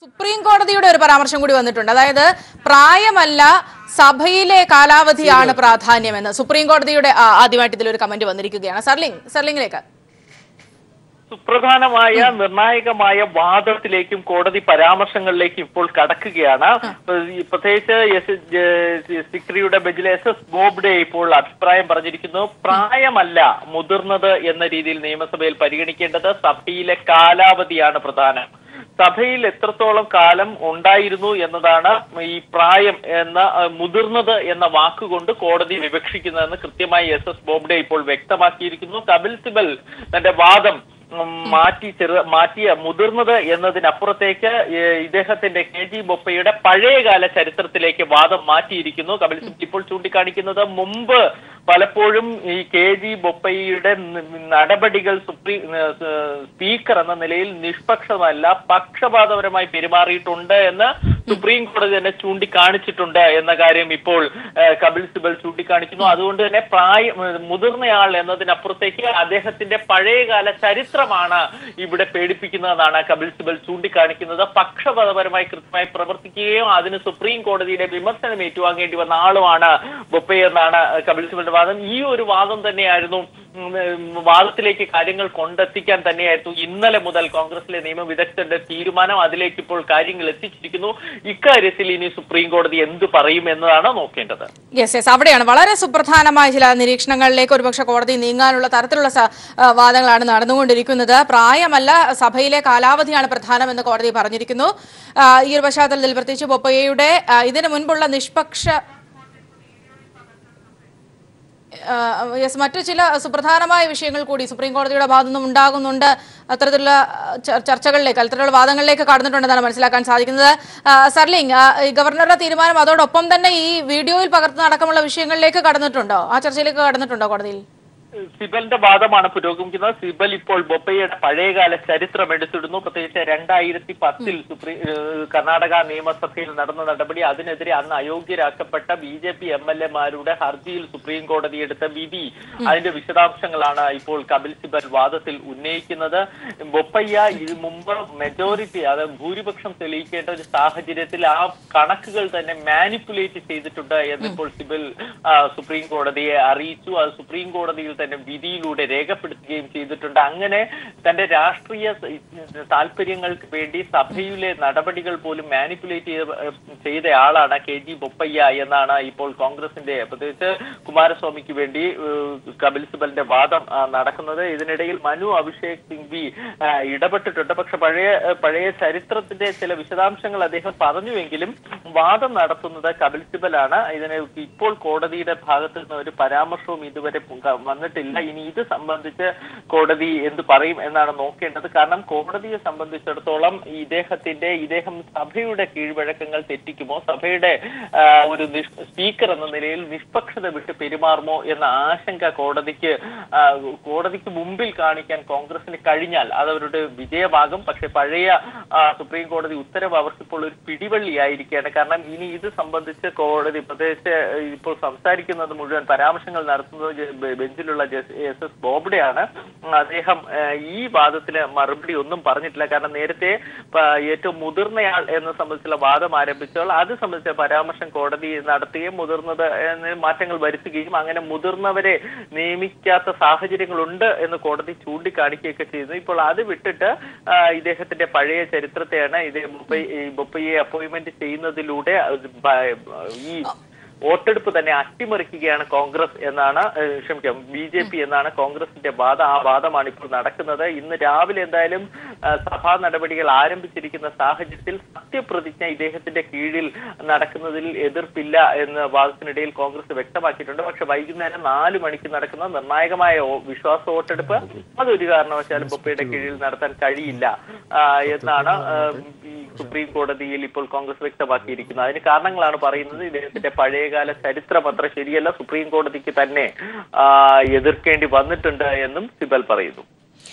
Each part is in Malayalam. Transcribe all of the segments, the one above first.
സുപ്രീം കോടതിയുടെ ഒരു പരാമർശം കൂടി വന്നിട്ടുണ്ട് അതായത് പ്രായമല്ല സഭയിലെ കാലാവധിയാണ് പ്രാധാന്യമെന്ന് സുപ്രീം കോടതിയുടെ ആ, ആദ്യമായിട്ട് ഇതിലൊരു കമന്റ് വന്നിരിക്കുകയാണ് സർലിംഗ് സർലിംഗിലേക്ക് സുപ്രധാനമായ നിർണായകമായ വാദത്തിലേക്കും കോടതി പരാമർശങ്ങളിലേക്കും ഇപ്പോൾ കടക്കുകയാണ് ഈ പ്രത്യേകിച്ച് എസ് സിക്രിയുടെ ബെഞ്ചിലെ എസ് എസ് ബോബ്ഡെ ഇപ്പോൾ അഭിപ്രായം പറഞ്ഞിരിക്കുന്നു പ്രായമല്ല മുതിർന്നത് എന്ന രീതിയിൽ നിയമസഭയിൽ പരിഗണിക്കേണ്ടത് സഭയിലെ കാലാവധിയാണ് പ്രധാനം സഭയിൽ എത്രത്തോളം കാലം ഉണ്ടായിരുന്നു എന്നതാണ് ഈ പ്രായം എന്ന അഹ്, മുതിർന്നത് എന്ന വാക്കുകൊണ്ട് കോടതി വിവക്ഷിക്കുന്നതെന്ന് കൃത്യമായി എസ് എസ് ബോബ്ഡെ ഇപ്പോൾ വ്യക്തമാക്കിയിരിക്കുന്നു കപിൽ സിബൽ തന്റെ വാദം ഉം, മാറ്റി ചെറു മാറ്റിയ മുതിർന്നത് എന്നതിനപ്പുറത്തേക്ക് ഏഹ്, ഇദ്ദേഹത്തിന്റെ കെ ജി ബൊപ്പയുടെ പഴയകാല ചരിത്രത്തിലേക്ക് വാദം മാറ്റിയിരിക്കുന്നു കപിൽ സിബൽ ഇപ്പോൾ ചൂണ്ടിക്കാണിക്കുന്നത് മുമ്പ് പലപ്പോഴും ഈ കെ ജി ബൊപ്പയുടെ ന- നടപടികൾ സുപ്രീം ഏഹ്, സ്പീക്കർ എന്ന നിലയിൽ നിഷ്പക്ഷമല്ല പക്ഷപാതപരമായി പെരുമാറിയിട്ടുണ്ട് എന്ന് സുപ്രീം കോടതി തന്നെ ചൂണ്ടിക്കാണിച്ചിട്ടുണ്ട് എന്ന കാര്യം ഇപ്പോൾ ഏഹ്, കപിൽ സിബൽ ചൂണ്ടിക്കാണിക്കുന്നു അതുകൊണ്ട് തന്നെ പ്രായം ഏഹ്, മുതിർന്നയാൾ എന്നതിനപ്പുറത്തേക്ക് അദ്ദേഹത്തിന്റെ പഴയകാല ചരിത്രമാണ് ഇവിടെ പേടിപ്പിക്കുന്നതെന്നാണ് കപിൽ സിബൽ ചൂണ്ടിക്കാണിക്കുന്നത് പക്ഷപാതപരമായി കൃത്യമായി പ്രവർത്തിക്കുകയും അതിന് സുപ്രീം കോടതിയുടെ വിമർശനം ഏറ്റുവാങ്ങേണ്ടി വന്ന ആളുമാണ് ബൊപ്പെ എന്നാണ് കപിൽ സിബലിന്റെ വാദം ഈ ഒരു വാദം തന്നെയായിരുന്നു ഉം, ഉം, വാദത്തിലേക്ക് കാര്യങ്ങൾ കൊണ്ടെത്തിക്കാൻ തന്നെയായിരുന്നു ഇന്നലെ മുതൽ കോൺഗ്രസിലെ നിയമവിദഗ്ധരുടെ തീരുമാനം അതിലേക്ക് ഇപ്പോൾ കാര്യങ്ങൾ എത്തിച്ചിരിക്കുന്നു ഇക്കാര്യത്തിൽ ഇനി സുപ്രീം കോടതി എന്ത് പറയും എന്നതാണ് നോക്കേണ്ടത് യെസ് യെസ് അവിടെയാണ് വളരെ സുപ്രധാനമായ ചില നിരീക്ഷണങ്ങളിലേക്ക് ഒരുപക്ഷെ കോടതി നീങ്ങാനുള്ള തരത്തിലുള്ള സ- ആ, വാദങ്ങളാണ് നടന്നുകൊണ്ടിരിക്കുന്നത് പ്രായമല്ല സഭയിലെ കാലാവധിയാണ് പ്രധാനമെന്ന് കോടതി പറഞ്ഞിരിക്കുന്നു ആ, ഈ ഒരു പശ്ചാത്തലത്തിൽ പ്രത്യേകിച്ച് ബൊപ്പയ്യയുടെ ആ, ഇതിനു മുൻപുള്ള നിഷ്പക്ഷ ആ, യെസ് മറ്റു ചില സുപ്രധാനമായ വിഷയങ്ങൾ കൂടി സുപ്രീം കോടതിയുടെ ഭാഗത്തു നിന്നും ഉണ്ടാകുന്നുണ്ട് അത്തരത്തിലുള്ള ആ, ചർ- ചർച്ചകളിലേക്ക് അത്തരത്തിലുള്ള വാദങ്ങളിലേക്ക് കടന്നിട്ടുണ്ടെന്നാണ് മനസ്സിലാക്കാൻ സാധിക്കുന്നത് ആ, സർലിംഗ് ആ, ഈ ഗവർണറുടെ തീരുമാനം അതോടൊപ്പം തന്നെ ഈ വീഡിയോയിൽ പകർത്തുന്ന അടക്കമുള്ള വിഷയങ്ങളിലേക്ക് കടന്നിട്ടുണ്ടോ ആ ചർച്ചയിലേക്ക് കടന്നിട്ടുണ്ടോ കോടതിയിൽ സിബലിന്റെ വാദമാണ് പുരോഗമിക്കുന്നത് സിബൽ ഇപ്പോൾ ബൊപ്പയുടെ പഴയകാല ചരിത്രം എടുത്തിടുന്നു പ്രത്യേകിച്ച് രണ്ടായിരത്തി പത്തിൽ സുപ്രീം ഏഹ് കർണാടക നിയമസഭയിൽ നടന്ന നടപടി അതിനെതിരെ അന്ന് അയോഗ്യരാക്കപ്പെട്ട B J P M L എമാരുടെ ഹർജിയിൽ സുപ്രീം കോടതി എടുത്ത വിധി അതിന്റെ വിശദാംശങ്ങളാണ് ഇപ്പോൾ കപിൽ സിബൽ വാദത്തിൽ ഉന്നയിക്കുന്നത് ബൊപ്പയ്യ ഇത് മുമ്പ് മെജോറിറ്റി അതായത് ഭൂരിപക്ഷം തെളിയിക്കേണ്ട ഒരു സാഹചര്യത്തിൽ ആ കണക്കുകൾ തന്നെ മാനിപ്പുലേറ്റ് ചെയ്തിട്ടുണ്ട് എന്നിപ്പോൾ സിബൽ ആ, സുപ്രീം കോടതിയെ അറിയിച്ചു അത് സുപ്രീം കോടതിയിൽ തന്നെ വിധിയിലൂടെ രേഖപ്പെടുത്തുകയും ചെയ്തിട്ടുണ്ട് അങ്ങനെ തന്റെ രാഷ്ട്രീയ സ- താല്പര്യങ്ങൾക്ക് വേണ്ടി സഭയിലെ നടപടികൾ പോലും മാനിപ്പുലേറ്റ് ചെയ്ത ചെയ്തയാളാണ് കെ ജി ബൊപ്പയ്യ എന്നാണ് ഇപ്പോൾ കോൺഗ്രസിന്റെ പ്രത്യേകിച്ച് കുമാരസ്വാമിക്ക് വേണ്ടി ഏഹ്, കപിൽ സിബലിന്റെ വാദം ആ, നടക്കുന്നത് ഇതിനിടയിൽ മനു അഭിഷേക് സിംഗ്വി ആ, ഇടപെട്ടിട്ടുണ്ട് പക്ഷെ പഴയ പഴയ ചരിത്രത്തിന്റെ ചില വിശദാംശങ്ങൾ അദ്ദേഹം പറഞ്ഞുവെങ്കിലും വാദം നടത്തുന്നത് കപിൽ സിബലാണ് ഇതിന് ഇപ്പോൾ കോടതിയുടെ ഭാഗത്ത് നിന്ന് ഒരു പരാമർശവും ഇതുവരെ പുക- വന്നിട്ടില്ല ഇനി ഇത് സംബന്ധിച്ച് കോടതി എന്ത് പറയും എന്നാണ് നോക്കേണ്ടത് കാരണം കോടതിയെ സംബന്ധിച്ചിടത്തോളം ഇദ്ദേഹത്തിന്റെ ഇദ്ദേഹം സഭയുടെ കീഴ്വഴക്കങ്ങൾ തെറ്റിക്കുമോ സഭയുടെ ആ, ഒരു നിഷ്- സ്പീക്കർ എന്ന നിലയിൽ നിഷ്പക്ഷത വിട്ട് പെരുമാറുമോ എന്ന ആശങ്ക കോടതിക്ക് ആ, കോടതിക്ക് മുമ്പിൽ കാണിക്കാൻ കോൺഗ്രസിന് കഴിഞ്ഞാൽ അത് അവരുടെ വിജയമാകും പക്ഷെ പഴയ ആ, സുപ്രീം കോടതി ഉത്തരവ് അവർക്കിപ്പോൾ ഒരു പിടിവള്ളിയായിരിക്കുകയാണ് കാരണം ഇനി ഇത് സംബന്ധിച്ച് കോടതി പ്രത്യേകിച്ച് ഇപ്പോൾ സംസാരിക്കുന്നത് മുഴുവൻ പരാമർശങ്ങൾ നടത്തുന്നത് ജ- ബെ- ബെഞ്ചിലുള്ള ജസ്- എസ് എസ് ബോബ്ഡെയാണ് ഉം, അദ്ദേഹം ആ, ഈ വാദത്തിന് മറുപടി ഒന്നും പറഞ്ഞിട്ടില്ല കാരണം നേരത്തെ പ- ഏറ്റവും മുതിർന്നയാൾ എന്ന സംബന്ധിച്ചുള്ള വാദം ആരംഭിച്ചപ്പോൾ അത് സംബന്ധിച്ച പരാമർശം കോടതി നടത്തുകയും മുതിർന്നത് എന്ന് മാറ്റങ്ങൾ വരുത്തുകയും അങ്ങനെ മുതിർന്നവരെ നിയമിക്കാത്ത സാഹചര്യങ്ങളുണ്ട് എന്ന് കോടതി ചൂണ്ടിക്കാണിക്കുകയൊക്കെ ചെയ്തു ഇപ്പോൾ അത് വിട്ടിട്ട് ആ, ഇദ്ദേഹത്തിന്റെ പഴയ ചരിത്രത്തെയാണ് ഇത് ബൊപ്പൈ ഈ ബൊപ്പയെ അപ്പോയിന്റ്മെന്റ് ചെയ്യുന്നതിലൂടെ അത് ബ- ഈ വോട്ടെടുപ്പ് തന്നെ അട്ടിമറിക്കുകയാണ് കോൺഗ്രസ് എന്നാണ് ഏഹ്, ക്ഷമിക്കാം ബി ജെ പി എന്നാണ് കോൺഗ്രസിന്റെ വാദം ആ വാദമാണ് ഇപ്പോൾ നടക്കുന്നത് ഇന്ന് രാവിലെ എന്തായാലും ആ, സഭാ നടപടികൾ ആരംഭിച്ചിരിക്കുന്ന സാഹചര്യത്തിൽ സത്യപ്രതിജ്ഞ ഇദ്ദേഹത്തിന്റെ കീഴിൽ നടക്കുന്നതിൽ എതിർപ്പില്ല എന്ന് വാദത്തിനിടയിൽ കോൺഗ്രസ് വ്യക്തമാക്കിയിട്ടുണ്ട് പക്ഷെ വൈകുന്നേരം നാല് മണിക്ക് നടക്കുന്ന നിർണായകമായ വോ- വിശ്വാസ വോട്ടെടുപ്പ് അതൊരു കാരണവശാലും ബൊപ്പയുടെ കീഴിൽ നടത്താൻ കഴിയില്ല ആ, എന്നാണ് ആ, ഈ സുപ്രീം കോടതിയിൽ ഇപ്പോൾ കോൺഗ്രസ് വ്യക്തമാക്കിയിരിക്കുന്നത് അതിന് കാരണങ്ങളാണ് പറയുന്നത് ഇദ്ദേഹത്തിന്റെ പഴയകാല ചരിത്രം അത്ര ശരിയല്ല സുപ്രീം കോടതിക്ക് തന്നെ ആ, എതിർക്കേണ്ടി വന്നിട്ടുണ്ട് എന്നും സിബൽ പറയുന്നു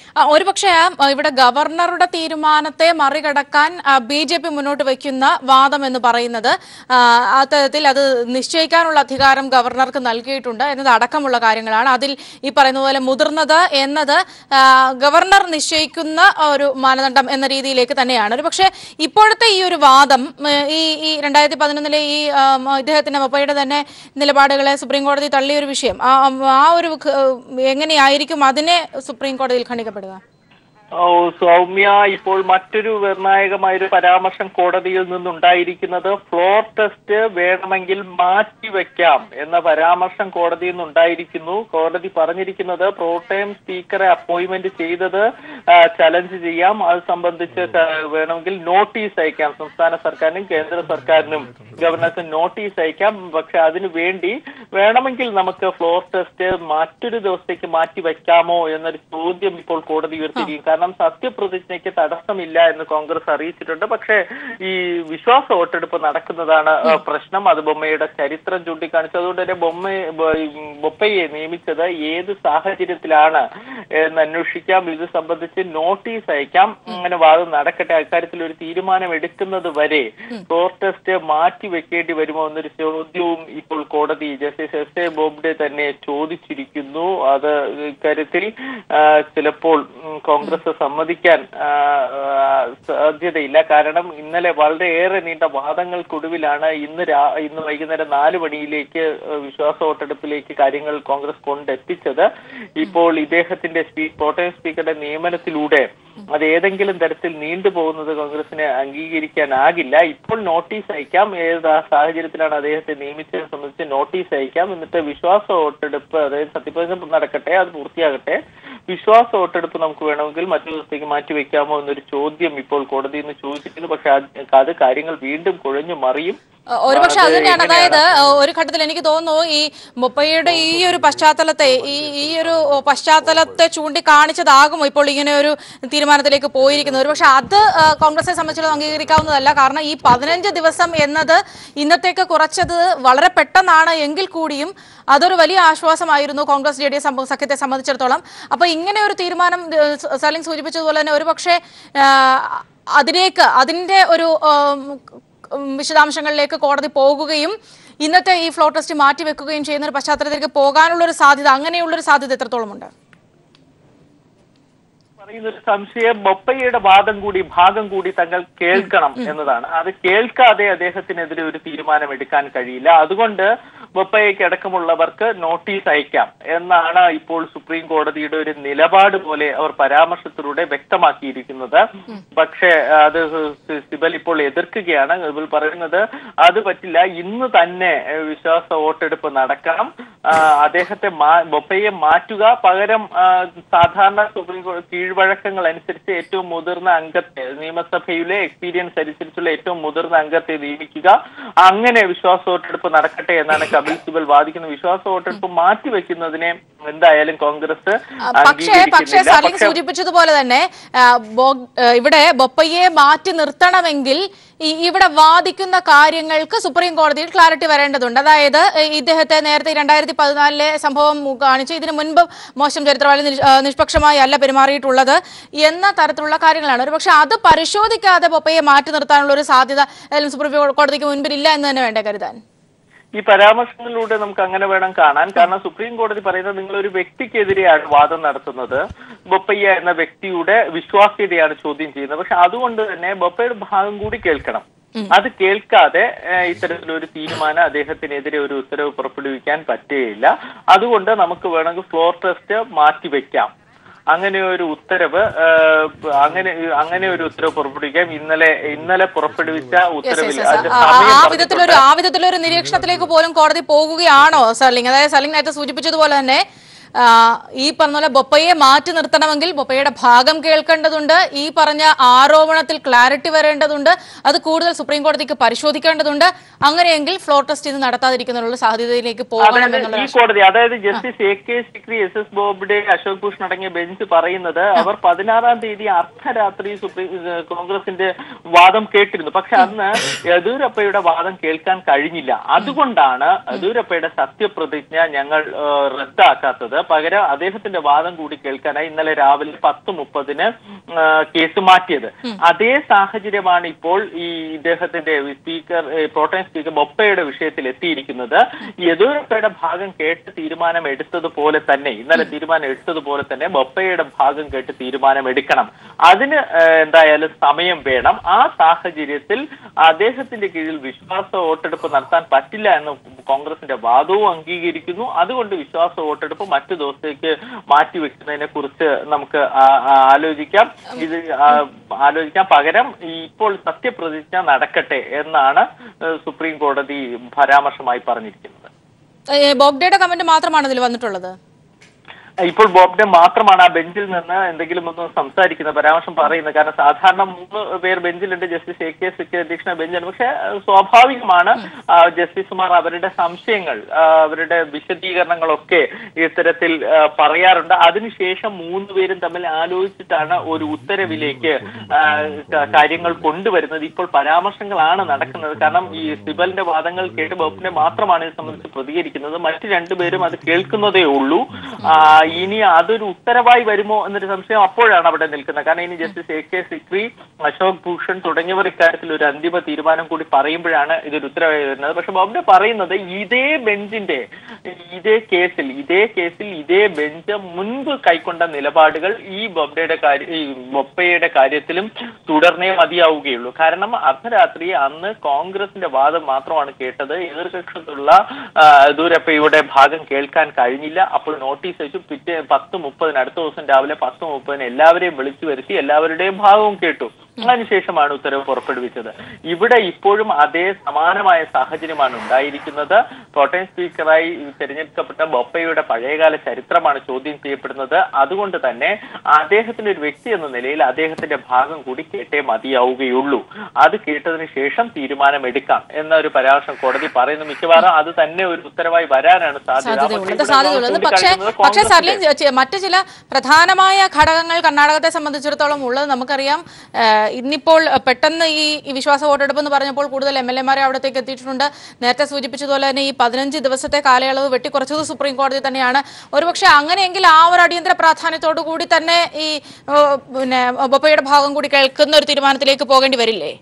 ആ, ഒരുപക്ഷെ ആ, ഇവിടെ ഗവർണറുടെ തീരുമാനത്തെ മറികടക്കാൻ ബി ജെ പി മുന്നോട്ട് വയ്ക്കുന്ന വാദം എന്ന് പറയുന്നത് ആ, അത്തരത്തിൽ അത് നിശ്ചയിക്കാനുള്ള അധികാരം ഗവർണർക്ക് നൽകിയിട്ടുണ്ട് എന്നത് അടക്കമുള്ള കാര്യങ്ങളാണ് അതിൽ ഈ പറയുന്ന പോലെ മുതിർന്നത് എന്നത് ആ, ഗവർണർ നിശ്ചയിക്കുന്ന ഒരു മാനദണ്ഡം എന്ന രീതിയിലേക്ക് തന്നെയാണ് ഒരു പക്ഷേ ഇപ്പോഴത്തെ ഈ ഒരു വാദം ഉം, ഈ ഈ രണ്ടായിരത്തി പതിനൊന്നിലെ ഈ ആ, മ, ഇദ്ദേഹത്തിന്റെ മൊപ്പയുടെ തന്നെ നിലപാടുകളെ സുപ്രീം കോടതി തള്ളിയ ഒരു വിഷയം ആ ആ ഒരു ഘ- എങ്ങനെയായിരിക്കും അതിനെ സുപ്രീം കോടതിയിൽ ഖണ്ഡിക്കപ്പെടുക ഓ, സൗമ്യ ഇപ്പോൾ മറ്റൊരു നിർണായകമായ ഒരു പരാമർശം കോടതിയിൽ നിന്നുണ്ടായിരിക്കുന്നത് ഫ്ലോർ ടെസ്റ്റ് വേണമെങ്കിൽ മാറ്റിവെക്കാം എന്ന പരാമർശം കോടതിയിൽ നിന്നുണ്ടായിരിക്കുന്നു കോടതി പറഞ്ഞിരിക്കുന്നത് പ്രോട്ടേം സ്പീക്കറെ അപ്പോയിന്റ്മെന്റ് ചെയ്തത് ആ, ചലഞ്ച് ചെയ്യാം അത് സംബന്ധിച്ച് ക- വേണമെങ്കിൽ നോട്ടീസ് അയക്കാം സംസ്ഥാന സർക്കാരിനും കേന്ദ്ര സർക്കാരിനും ഗവർണർക്കും നോട്ടീസ് അയക്കാം പക്ഷെ അതിനു വേണ്ടി വേണമെങ്കിൽ നമുക്ക് ഫ്ലോർ ടെസ്റ്റ് മറ്റൊരു ദിവസത്തേക്ക് മാറ്റി വെക്കാമോ എന്നൊരു ചോദ്യം ഇപ്പോൾ കോടതി ഉയർത്തിയിരിക്കും കാരണം സത്യപ്രതിജ്ഞയ്ക്ക് തടസ്സമില്ല എന്ന് കോൺഗ്രസ് അറിയിച്ചിട്ടുണ്ട് പക്ഷേ ഈ വിശ്വാസ വോട്ടെടുപ്പ് നടക്കുന്നതാണ് ആ, പ്രശ്നം അത് ബൊമ്മയുടെ ചരിത്രം ചൂണ്ടിക്കാണിച്ചു അതുകൊണ്ട് തന്നെ ബൊമ്മ ബ- ഈ ബൊപ്പയെ നിയമിച്ചത് ഏത് സാഹചര്യത്തിലാണ് എന്ന് അന്വേഷിക്കാം ഇത് സംബന്ധിച്ച് നോട്ടീസ് അയക്കാം അങ്ങനെ വാദം നടക്കട്ടെ അക്കാര്യത്തിൽ ഒരു തീരുമാനം എടുക്കുന്നത് വരെ ഫ്ലോർ ടെസ്റ്റ് മാറ്റി വെക്കേണ്ടി വരുമോ എന്നൊരു ചോദ്യവും ഇപ്പോൾ കോടതി ജസ്റ്റിസ് എസ് എ ബോബ്ഡെ തന്നെ ചോദിച്ചിരിക്കുന്നു അത് ഇക്കാര്യത്തിൽ ആ, ചിലപ്പോൾ ഉം, കോൺഗ്രസ് സമ്മതിക്കാൻ ആ, ആ, സാധ്യതയില്ല കാരണം ഇന്നലെ വളരെയേറെ നീണ്ട വാദങ്ങൾക്കൊടുവിലാണ് ഇന്ന് രാ- ഇന്ന് വൈകുന്നേരം നാല് മണിയിലേക്ക് വിശ്വാസ വോട്ടെടുപ്പിലേക്ക് കാര്യങ്ങൾ കോൺഗ്രസ് കൊണ്ടെത്തിച്ചത് ഇപ്പോൾ ഇദ്ദേഹത്തിന്റെ സ്പീ പ്രോട്ടേം സ്പീക്കറുടെ നിയമനത്തിലൂടെ അത് ഏതെങ്കിലും തരത്തിൽ നീണ്ടുപോകുന്നത് കോൺഗ്രസിന് അംഗീകരിക്കാനാകില്ല ഇപ്പോൾ നോട്ടീസ് അയക്കാം ഏത് ആ സാഹചര്യത്തിലാണ് അദ്ദേഹത്തെ നിയമിച്ചത് സംബന്ധിച്ച് നോട്ടീസ് അയക്കാം എന്നിട്ട് വിശ്വാസ വോട്ടെടുപ്പ് അതായത് സത്യപ്രതിജ്ഞ നടക്കട്ടെ അത് പൂർത്തിയാകട്ടെ വിശ്വാസ വോട്ടെടുപ്പ് നമുക്ക് വേണമെങ്കിൽ മറ്റൊരു ദിവസത്തേക്ക് മാറ്റി വെക്കാമോ എന്നൊരു ചോദ്യം ഇപ്പോൾ കോടതിയിൽ നിന്ന് ചോദിച്ചിട്ടുണ്ട് പക്ഷെ അത് അത് കാര്യങ്ങൾ വീണ്ടും കുഴഞ്ഞു മറിയും അഹ് ഒരുപക്ഷെ അത് അത് തന്നെയാണ് എങ്ങനെയാണ്? അതായത് അഹ് ഒരു ഘട്ടത്തിൽ എനിക്ക് തോന്നുന്നു ഈ മുപ്പയുടെ ഈ ഒരു പശ്ചാത്തലത്തെ ഈ ഈ ഒരു പശ്ചാത്തലത്തെ ചൂണ്ടിക്കാണിച്ചതാകുമോ ഇപ്പോൾ ഇങ്ങനെ ഒരു തീരുമാനത്തിലേക്ക് പോയിരിക്കുന്നത് ഒരുപക്ഷെ അത് അഹ് കോൺഗ്രസിനെ സംബന്ധിച്ചിടത്തോളം അംഗീകരിക്കാവുന്നതല്ല കാരണം ഈ പതിനഞ്ച് ദിവസം എന്നത് ഇന്നത്തേക്ക് കുറച്ചത് വളരെ പെട്ടെന്നാണ് എങ്കിൽ കൂടിയും അതൊരു വലിയ ആശ്വാസമായിരുന്നു കോൺഗ്രസ് ജെ ഡി എസ് സഖ്യത്തെ സംബന്ധിച്ചിടത്തോളം അപ്പൊ ഇങ്ങനെ ഒരു തീരുമാനം ഏഹ്, സ- സലിം സൂചിപ്പിച്ചതുപോലെ തന്നെ ഒരുപക്ഷെ ആഹ്, അതിലേക്ക് അതിന്റെ ഒരു ആം, ഉം, വിശദാംശങ്ങളിലേക്ക് കോടതി പോകുകയും ഇന്നത്തെ ഈ ഫ്ലോ ടെസ്റ്റ് മാറ്റിവെക്കുകയും ചെയ്യുന്ന ഒരു പശ്ചാത്തലത്തിലേക്ക് പോകാനുള്ള ഒരു സാധ്യത അങ്ങനെയുള്ള ഒരു സാധ്യത എത്രത്തോളം ഉണ്ട് പറയുന്ന ഒരു സംശയം ബൊപ്പയ്യയുടെ വാദം കൂടി ഭാഗം കൂടി തങ്ങൾ കേൾക്കണം എന്നതാണ് അത് കേൾക്കാതെ അദ്ദേഹത്തിനെതിരെ ഒരു തീരുമാനം എടുക്കാൻ കഴിയില്ല അതുകൊണ്ട് ബൊപ്പയ്യയ്ക്ക് അടക്കമുള്ളവർക്ക് നോട്ടീസ് അയക്കാം എന്നാണ് ഇപ്പോൾ സുപ്രീം കോടതിയുടെ ഒരു നിലപാട് പോലെ അവർ പരാമർശത്തിലൂടെ വ്യക്തമാക്കിയിരിക്കുന്നത് പക്ഷേ അത് സിബൽ ഇപ്പോൾ എതിർക്കുകയാണ് സിബൽ പറയുന്നത് അത് പറ്റില്ല ഇന്ന് തന്നെ ഏഹ്, വിശ്വാസ വോട്ടെടുപ്പ് നടക്കണം ആ, അദ്ദേഹത്തെ മാ- ബൊപ്പയെ മാറ്റുക പകരം ആ, സാധാരണ സുപ്രീം കോടതി കീഴ്വഴക്കങ്ങൾ അനുസരിച്ച് ഏറ്റവും മുതിർന്ന അംഗത്തെ നിയമസഭയിലെ എക്സ്പീരിയൻസ് അനുസരിച്ചുള്ള ഏറ്റവും മുതിർന്ന അംഗത്തെ നിയമിക്കുക അങ്ങനെ വിശ്വാസ വോട്ടെടുപ്പ് നടക്കട്ടെ എന്നാണ് കപിൽ സിബൽ വാദിക്കുന്നത് വിശ്വാസ വോട്ടെടുപ്പ് മാറ്റിവെക്കുന്നതിനെ എന്തായാലും കോൺഗ്രസ് പക്ഷേ പക്ഷേ അംഗീകരിക്കുന്നില്ല സലിം പക്ഷേ സൂചിപ്പിച്ചതുപോലെ തന്നെ ആ, ബോ- ആ, ഇവിടെ ബൊപ്പയെ മാറ്റി നിർത്തണമെങ്കിൽ ഈ- ഇവിടെ വാദിക്കുന്ന കാര്യങ്ങൾക്ക് സുപ്രീം കോടതിയിൽ ക്ലാരിറ്റി വരേണ്ടതുണ്ട് അതായത് ഏ, ഇദ്ദേഹത്തെ നേരത്തെ രണ്ടായിരത്തി പതിനാലിലെ സംഭവം കാണിച്ച് ഇതിനു മുൻപ് മോശം ചരിത്രവാളി നിഷ്- ആ, നിഷ്പക്ഷമായി അല്ല പെരുമാറിയിട്ടുള്ളത് എന്ന തരത്തിലുള്ള കാര്യങ്ങളാണ് ഒരു പക്ഷെ അത് പരിശോധിക്കാതെ ബൊപ്പയെ മാറ്റി നിർത്താനുള്ള ഒരു സാധ്യത ഏതായാലും സുപ്രീം കോടതിക്ക് മുൻപിൽ ഇല്ല എന്ന് തന്നെ വേണ്ടേ കരുതാൻ ഈ പരാമർശങ്ങളിലൂടെ നമുക്ക് അങ്ങനെ വേണം കാണാൻ കാരണം സുപ്രീം കോടതി പറയുന്നത് നിങ്ങൾ ഒരു വ്യക്തിക്കെതിരെയാണ് വാദം നടത്തുന്നത് ബൊപ്പയ്യ എന്ന വ്യക്തിയുടെ വിശ്വാസ്യതയാണ് ചോദ്യം ചെയ്യുന്നത് പക്ഷെ അതുകൊണ്ട് തന്നെ ബൊപ്പയുടെ ഭാഗം കൂടി കേൾക്കണം അത് കേൾക്കാതെ ഏഹ്, ഇത്തരത്തിലൊരു തീരുമാനം അദ്ദേഹത്തിനെതിരെ ഒരു ഉത്തരവ് പുറപ്പെടുവിക്കാൻ പറ്റുകയില്ല അതുകൊണ്ട് നമുക്ക് വേണമെങ്കിൽ ഫ്ലോർ ടെസ്റ്റ് മാറ്റിവെക്കാം അങ്ങനെ ഒരു ഉത്തരവ് ഏഹ്, അങ്ങനെ അങ്ങനെ ഒരു ഉത്തരവ് പുറപ്പെടുവിക്കാം ഇന്നലെ ഇന്നലെ പുറപ്പെടുവിച്ച Yes, yes, ഉത്തരവിൽ yes. അതിന്റെ ആ- സമയം ആ പറഞ്ഞിട്ടുണ്ട്. വിധത്തിലൊരു ആ വിധത്തിലൊരു നിരീക്ഷണത്തിലേക്ക് പോലും കോടതി പോകുകയാണോ സർലിംഗ് അതായത് സർലിംഗ് നേരത്തെ സൂചിപ്പിച്ചതുപോലെ തന്നെ ആ, ഈ പറഞ്ഞ പോലെ ബൊപ്പയെ മാറ്റി നിർത്തണമെങ്കിൽ ബൊപ്പയുടെ ഭാഗം കേൾക്കേണ്ടതുണ്ട് ഈ പറഞ്ഞ ആരോപണത്തിൽ ക്ലാരിറ്റി വരേണ്ടതുണ്ട് അത് കൂടുതൽ സുപ്രീം കോടതിക്ക് പരിശോധിക്കേണ്ടതുണ്ട് അങ്ങനെയെങ്കിൽ ഫ്ലോർ ടെസ്റ്റ് ഇത് നടത്താതിരിക്കുന്നതിനുള്ള സാധ്യതയിലേക്ക് പോകണം അതായത് എന്നുള്ള ഈ കോടതി അതായത് justice A K Sikri S S Bobde Ashok Bhushan അടങ്ങിയ ബെഞ്ച് പറയുന്നത് അവർ പതിനാറാം തീയതി അർദ്ധരാത്രി സുപ്രീം ഏഹ് കോൺഗ്രസിന്റെ വാദം കേട്ടിരുന്നു പക്ഷെ അന്ന് യെദ്യൂരപ്പയുടെ വാദം കേൾക്കാൻ കഴിഞ്ഞില്ല അതുകൊണ്ടാണ് യെദ്യൂരപ്പയുടെ സത്യപ്രതിജ്ഞ ഞങ്ങൾ ഏഹ് റദ്ദാക്കാത്തത് പകരം അദ്ദേഹത്തിന്റെ വാദം കൂടി കേൾക്കാനായി ഇന്നലെ രാവിലെ പത്ത് മുപ്പതിന് ആ, കേസ് മാറ്റിയത് അതേ സാഹചര്യമാണ് ഇപ്പോൾ ഈ ഇദ്ദേഹത്തിന്റെ സ്പീക്കർ പ്രോട്ടൈം സ്പീക്കർ ബൊപ്പയുടെ വിഷയത്തിൽ എത്തിയിരിക്കുന്നത് യെദ്യൂരപ്പയുടെ ഭാഗം കേട്ട് തീരുമാനം എടുത്തതുപോലെ തന്നെ ഇന്നലെ തീരുമാനം എടുത്തതുപോലെ തന്നെ ബൊപ്പയുടെ ഭാഗം കേട്ട് തീരുമാനം എടുക്കണം അതിന് ആ, എന്തായാലും സമയം വേണം ആ സാഹചര്യത്തിൽ അദ്ദേഹത്തിന്റെ കീഴിൽ വിശ്വാസ വോട്ടെടുപ്പ് നടത്താൻ പറ്റില്ല എന്ന് കോൺഗ്രസിന്റെ വാദവും അംഗീകരിക്കുന്നു അതുകൊണ്ട് വിശ്വാസ വോട്ടെടുപ്പ് മറ്റു ദിവസത്തേക്ക് മാറ്റിവെക്കുന്നതിനെ കുറിച്ച് നമുക്ക് ആ- ആ- ആലോചിക്കാം ഇത് ആ- ആലോചിക്കാം പകരം ഇപ്പോൾ സത്യപ്രതിജ്ഞ നടക്കട്ടെ എന്നാണ് ഏഹ്, സുപ്രീം കോടതി പരാമർശമായി പറഞ്ഞിരിക്കുന്നത് ഏ, ബോബ്ഡെയുടെ കമന്റ് മാത്രമാണ് ഇതിൽ വന്നിട്ടുള്ളത് ഇപ്പോൾ ബോബ്ഡെ മാത്രമാണ് ആ ബെഞ്ചിൽ നിന്ന് എന്തെങ്കിലും ഒന്ന് സംസാരിക്കുന്നത് പരാമർശം പറയുന്നത് കാരണം സാധാരണ മൂന്ന് പേർ ബെഞ്ചിലുണ്ട് ജസ്റ്റിസ് എ കെ സിക്ക് അധ്യക്ഷന ബെഞ്ചാണ് പക്ഷെ അഹ് സ്വാഭാവികമാണ് ആ, ജസ്റ്റിസുമാർ അവരുടെ സംശയങ്ങൾ ആ, അവരുടെ വിശദീകരണങ്ങളൊക്കെ ഇത്തരത്തിൽ ആ, പറയാറുണ്ട് അതിനുശേഷം മൂന്ന് പേരും തമ്മിൽ ആലോചിച്ചിട്ടാണ് ഒരു ഉത്തരവിലേക്ക് ആ, ക- കാര്യങ്ങൾ കൊണ്ടുവരുന്നത് ഇപ്പോൾ പരാമർശങ്ങളാണ് നടക്കുന്നത് കാരണം ഈ സിബലിന്റെ വാദങ്ങൾ കേട്ട് ബോബ്ഡെ മാത്രമാണ് ഇത് സംബന്ധിച്ച് പ്രതികരിക്കുന്നത് മറ്റു രണ്ടുപേരും അത് കേൾക്കുന്നതേ ഉള്ളൂ ആ, ഇനി അതൊരു ഉത്തരവായി വരുമോ എന്നൊരു സംശയം അപ്പോഴാണ് അവിടെ നിൽക്കുന്നത് കാരണം ഇനി justice A K Sikri Ashok Bhushan തുടങ്ങിയവർ ഇക്കാര്യത്തിൽ ഒരു അന്തിമ തീരുമാനം കൂടി പറയുമ്പോഴാണ് ഇതൊരു ഉത്തരവായി വരുന്നത് പക്ഷെ ബോബ്ഡെ പറയുന്നത് ഇതേ ബെഞ്ചിന്റെ ഇതേ കേസിൽ ഇതേ കേസിൽ ഇതേ ബെഞ്ച് മുൻപ് കൈക്കൊണ്ട നിലപാടുകൾ ഈ ബൊബ്ഡയുടെ കാര്യ ഈ ബൊപ്പയുടെ കാര്യത്തിലും തുടർന്നേ മതിയാവുകയുള്ളൂ കാരണം അർദ്ധരാത്രി അന്ന് കോൺഗ്രസിന്റെ വാദം മാത്രമാണ് കേട്ടത് എതിർകക്ഷത്തുള്ള ആ, യെദ്യൂരപ്പയുടെ ഭാഗം കേൾക്കാൻ കഴിഞ്ഞില്ല അപ്പോൾ നോട്ടീസ് അയച്ചു പിറ്റേ പത്ത് മുപ്പതിന് അടുത്ത ദിവസം രാവിലെ പത്ത് മുപ്പതിന് എല്ലാവരെയും വിളിച്ചു വരുത്തി എല്ലാവരുടെയും ഭാഗവും കേട്ടു അതിനുശേഷമാണ് ഉത്തരവ് പുറപ്പെടുവിച്ചത് ഇവിടെ ഇപ്പോഴും അതേ സമാനമായ സാഹചര്യമാണ് ഉണ്ടായിരിക്കുന്നത് പ്രോട്ടൈം സ്പീക്കറായി തിരഞ്ഞെടുക്കപ്പെട്ട ബൊപ്പയുടെ പഴയകാല ചരിത്രമാണ് ചോദ്യം ചെയ്യപ്പെടുന്നത് അതുകൊണ്ട് തന്നെ അദ്ദേഹത്തിന്റെ ഒരു വ്യക്തി എന്ന നിലയിൽ അദ്ദേഹത്തിന്റെ ഭാഗം കൂടി കേട്ടേ മതിയാവുകയുള്ളൂ അത് കേട്ടതിന് ശേഷം തീരുമാനമെടുക്കാം എന്ന ഒരു പരാമർശം കോടതി പറയുന്നു മിക്കവാറും അത് തന്നെ ഒരു ഉത്തരവായി വരാനാണ് സാധ്യത സാധ്യതയുള്ളത് പക്ഷേ ഇവിടെ സാധ്യതയുള്ളത് നമ്മൾ പക്ഷേ ചൂണ്ടിക്കാണിക്കുന്നത് പക്ഷേ കോൺഗ്രസിന്റെ- സർലിൻ ചെ- മറ്റു ചില പ്രധാനമായ ഘടകങ്ങൾ കർണാടകത്തെ സംബന്ധിച്ചിടത്തോളം ഉള്ളത് നമുക്കറിയാം ഏഹ്, ഇന്നിപ്പോൾ ഏഹ്, പെട്ടെന്ന് ഈ ഈ വിശ്വാസ വോട്ടെടുപ്പ് എന്ന് പറഞ്ഞപ്പോൾ കൂടുതൽ എം എൽ എമാരെ അവിടത്തേക്ക് എത്തിയിട്ടുണ്ട് നേരത്തെ സൂചിപ്പിച്ചതുപോലെ തന്നെ ഈ പതിനഞ്ച് ദിവസത്തെ കാലയളവ് വെട്ടിക്കുറച്ചത് സുപ്രീം കോടതി തന്നെയാണ് ഒരുപക്ഷെ അങ്ങനെയെങ്കിൽ ആ ഒരു അടിയന്തര പ്രാധാന്യത്തോടു കൂടി തന്നെ ഈ ഏഹ്, പിന്നെ ബൊപ്പയുടെ ഭാഗം കൂടി കേൾക്കുന്ന ഒരു തീരുമാനത്തിലേക്ക് പോകേണ്ടി വരില്ലേ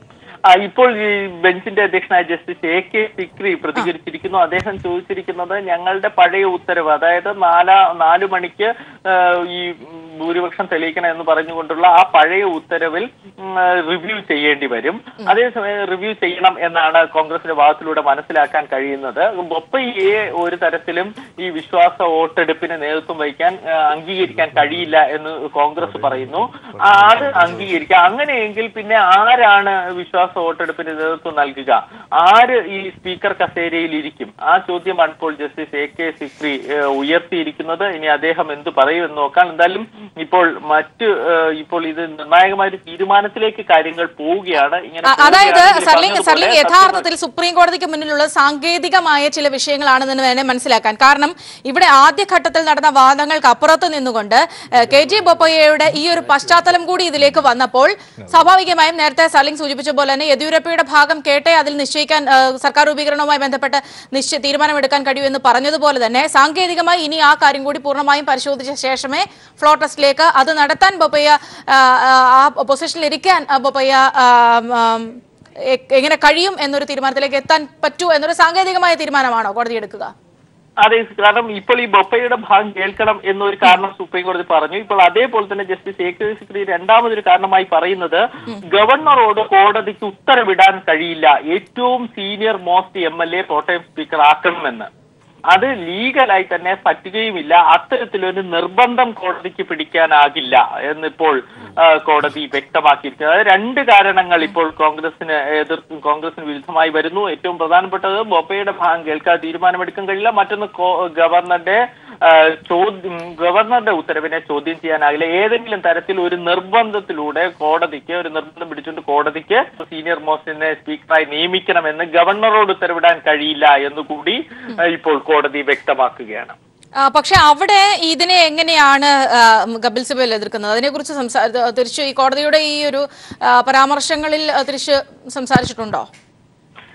ആ, ഇപ്പോൾ ഈ ബെഞ്ചിന്റെ അധ്യക്ഷനായ ജസ്റ്റിസ് എ കെ സിക്രി പ്രതികരിച്ചിരിക്കുന്നു അദ്ദേഹം ചോദിച്ചിരിക്കുന്നത് ഞങ്ങളുടെ പഴയ ഉത്തരവ് അതായത് നാലാ നാലു മണിക്ക് ആ, ഈ ഉം, ഭൂരിപക്ഷം തെളിയിക്കണം എന്ന് പറഞ്ഞുകൊണ്ടുള്ള ആ പഴയ ഉത്തരവിൽ റിവ്യൂ ചെയ്യേണ്ടി വരും അതേസമയം റിവ്യൂ ചെയ്യണം എന്നാണ് കോൺഗ്രസിന്റെ ഭാഗത്തിലൂടെ മനസ്സിലാക്കാൻ കഴിയുന്നത് ബൊപ്പയെ ഒരു തരത്തിലും ഈ വിശ്വാസ വോട്ടെടുപ്പിന് നേതൃത്വം വഹിക്കാൻ ആ, അംഗീകരിക്കാൻ കഴിയില്ല എന്ന് കോൺഗ്രസ് പറയുന്നു ആ, അത് അംഗീകരിക്കാം അങ്ങനെയെങ്കിൽ പിന്നെ ആരാണ് വിശ്വാസ വോട്ടെടുപ്പിന് നേതൃത്വം നൽകുക ആര് ഈ സ്പീക്കർ കസേരയിൽ ഇരിക്കും ആ ചോദ്യമാണ് ഇപ്പോൾ ജസ്റ്റിസ് എ കെ സിക്രി ഏഹ്, ഉയർത്തിയിരിക്കുന്നത് ഇനി അദ്ദേഹം എന്ത് പറയുമെന്ന് നോക്കാം എന്തായാലും ഇപ്പോൾ മറ്റ് ഏഹ്, ഇപ്പോൾ ഇത് നിർണായകമായ ഒരു തീരുമാനത്തിലേക്ക് കാര്യങ്ങൾ പോവുകയാണ് ഇങ്ങനെ അ- അതായത് പോവുകയാണെങ്കിൽ സർലിംഗ് പറഞ്ഞതുപോലെ സർലിംഗ് യഥാർത്ഥത്തിൽ സുപ്രീം കോടതിക്ക് മുന്നിലുള്ള സാങ്കേതികമായ ചില വിഷയങ്ങളാണെന്ന് വേണേൽ മനസ്സിലാക്കാൻ കാരണം ഇവിടെ ആദ്യഘട്ടത്തിൽ നടന്ന വാദങ്ങൾക്ക് അപ്പുറത്ത് നിന്നുകൊണ്ട് ഏഹ്, കെ ജി ബൊപ്പയ്യയുടെ ഈ ഒരു പശ്ചാത്തലം കൂടി ഇതിലേക്ക് വന്നപ്പോൾ സ്വാഭാവികമായും നേരത്തെ സർലിംഗ് സൂചിപ്പിച്ച പോലെ തന്നെ യെദ്യൂരപ്പയുടെ ഭാഗം കേട്ടേ അതിൽ നിശ്ചയിക്കാൻ ഏഹ്, സർക്കാർ രൂപീകരണവുമായി ബന്ധപ്പെട്ട് നിശ്ചയ തീരുമാനമെടുക്കാൻ കഴിയൂ എന്ന് പറഞ്ഞതുപോലെ തന്നെ സാങ്കേതികമായി ഇനി ആ കാര്യം കൂടി പൂർണ്ണമായും പരിശോധിച്ച ശേഷമേ ഫ്ലോ ടെസ്റ്റിലേക്ക് അത് നടത്താൻ ബൊപ്പയ്യ ആ, ആ പൊസിഷനിൽ ഇരിക്കാൻ ആ, ബൊപ്പയ്യ ആ, ആം, എ- എങ്ങനെ കഴിയും എന്നൊരു തീരുമാനത്തിലേക്ക് എത്താൻ പറ്റൂ എന്നൊരു സാങ്കേതികമായ തീരുമാനമാണോ കോടതി എടുക്കുക അതെ കാരണം ഇപ്പോൾ ഈ ബൊപ്പയുടെ ഭാഗം കേൾക്കണം എന്നൊരു കാരണം സുപ്രീം കോടതി പറഞ്ഞു ഇപ്പോൾ അതേപോലെ തന്നെ ജസ്റ്റിസ് എ കെ സിക്രി രണ്ടാമതൊരു കാരണമായി പറയുന്നത് ഗവർണറോട് കോടതിക്ക് ഉത്തരവിടാൻ കഴിയില്ല ഏറ്റവും senior most M L A pro tem speaker ആക്കണമെന്ന് അത് ലീഗലായി തന്നെ പറ്റുകയുമില്ല അത്തരത്തിലൊരു നിർബന്ധം കോടതിക്ക് പിടിക്കാനാകില്ല എന്നിപ്പോൾ ആ, കോടതി വ്യക്തമാക്കിയിരിക്കുന്നത് അത് രണ്ട് കാരണങ്ങൾ ഇപ്പോൾ കോൺഗ്രസിന് എതിർ കോൺഗ്രസിന് വിരുദ്ധമായി വരുന്നു ഏറ്റവും പ്രധാനപ്പെട്ടത് ബൊപ്പയുടെ ഭാഗം കേൾക്കാൻ തീരുമാനമെടുക്കാൻ കഴിയില്ല മറ്റൊന്ന് കോ- ഗവർണറുടെ ആ, ചോദ്യം ഗവർണറുടെ ഉത്തരവിനെ ചോദ്യം ചെയ്യാനാകില്ല ഏതെങ്കിലും തരത്തിൽ ഒരു നിർബന്ധത്തിലൂടെ കോടതിക്ക് ഒരു നിർബന്ധം പിടിച്ചുകൊണ്ട് കോടതിക്ക് സീനിയർ മോസ്റ്റിനെ സ്പീക്കറായി നിയമിക്കണമെന്ന് ഗവർണറോട് ഉത്തരവിടാൻ കഴിയില്ല എന്നുകൂടി ആ, ഇപ്പോൾ കോടതി വ്യക്തമാക്കുകയാണ് ആ, പക്ഷെ അവിടെ ഇതിനെ എങ്ങനെയാണ് ആ, കപിൽ സിബൽ എതിർക്കുന്നത് അതിനെക്കുറിച്ച് സംസാ തിരിച്ചു ഈ കോടതിയുടെ ഈ ഒരു ആ, പരാമർശങ്ങളിൽ ആ, തിരിച്ച് സംസാരിച്ചിട്ടുണ്ടോ